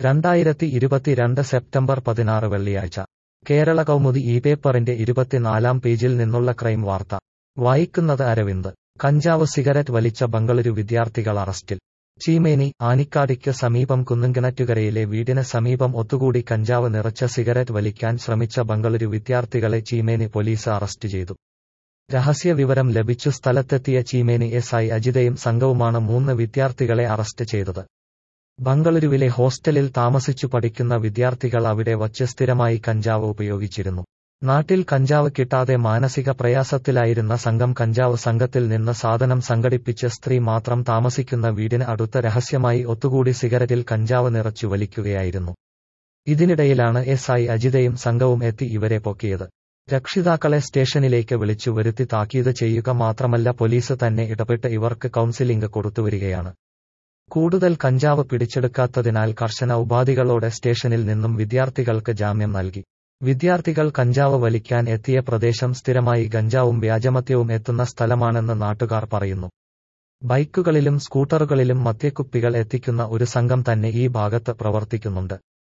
രണ്ടായിരത്തി ഇരുപത്തിരണ്ട് സെപ്റ്റംബർ പതിനാറ് വെള്ളിയാഴ്ച കേരള കൗമുദി ഈ പേപ്പറിന്റെ ഇരുപത്തിനാലാം പേജിൽ നിന്നുള്ള ക്രൈം വാർത്ത വായിക്കുന്നത് അരവിന്ദ് കഞ്ചാവ് സിഗരറ്റ് വലിച്ച ബംഗളൂരു വിദ്യാർത്ഥികൾ അറസ്റ്റിൽ ചീമേനി ആനിക്കാടിക്ക് സമീപം കുന്നുംകിണറ്റുകരയിലെ വീടിന് സമീപം ഒത്തുകൂടി കഞ്ചാവ് നിറച്ച സിഗരറ്റ് വലിക്കാൻ ശ്രമിച്ച ബംഗളൂരു വിദ്യാർത്ഥികളെ ചീമേനി പോലീസ് അറസ്റ്റ് ചെയ്തു രഹസ്യ വിവരം ലഭിച്ചു സ്ഥലത്തെത്തിയ ചീമേനി എസ് ഐ അജിതയും സംഘവുമാണ് മൂന്ന് വിദ്യാർത്ഥികളെ അറസ്റ്റ് ചെയ്തത് ബംഗളൂരുവിലെ ഹോസ്റ്റലിൽ താമസിച്ചു പഠിക്കുന്ന വിദ്യാർത്ഥികൾ അവിടെ വച്ച് സ്ഥിരമായി കഞ്ചാവ് ഉപയോഗിച്ചിരുന്നു നാട്ടിൽ കഞ്ചാവ് കിട്ടാതെ മാനസിക പ്രയാസത്തിലായിരുന്ന സംഘം കഞ്ചാവ് സംഘത്തിൽ നിന്ന് സാധനം സംഘടിപ്പിച്ച് സ്ത്രീ മാത്രം താമസിക്കുന്ന വീടിന് അടുത്ത് രഹസ്യമായി ഒത്തുകൂടി സിഗരറ്റിൽ കഞ്ചാവ് നിറച്ചു വലിക്കുകയായിരുന്നു ഇതിനിടയിലാണ് എസ് ഐ അജിതയും സംഘവും എത്തി ഇവരെ പൊക്കിയത് രക്ഷിതാക്കളെ സ്റ്റേഷനിലേക്ക് വിളിച്ചു വരുത്തി താക്കീത് ചെയ്യുക മാത്രമല്ല പോലീസ് തന്നെ ഇടപെട്ട് ഇവർക്ക് കൌൺസിലിംഗ് കൊടുത്തുവരികയാണ് കൂടുതൽ കഞ്ചാവ് പിടിച്ചെടുക്കാത്തതിനാൽ കർശന ഉപാധികളോടെ സ്റ്റേഷനിൽ നിന്നും വിദ്യാർത്ഥികൾക്ക് ജാമ്യം നൽകി വിദ്യാർത്ഥികൾ കഞ്ചാവ് വലിക്കാൻ എത്തിയ പ്രദേശം സ്ഥിരമായി ഗഞ്ചാവും വ്യാജമദ്യവും എത്തുന്ന സ്ഥലമാണെന്ന് നാട്ടുകാർ പറയുന്നു ബൈക്കുകളിലും സ്കൂട്ടറുകളിലും മദ്യക്കുപ്പികൾ എത്തിക്കുന്ന ഒരു സംഘം തന്നെ ഈ ഭാഗത്ത് പ്രവർത്തിക്കുന്നുണ്ട്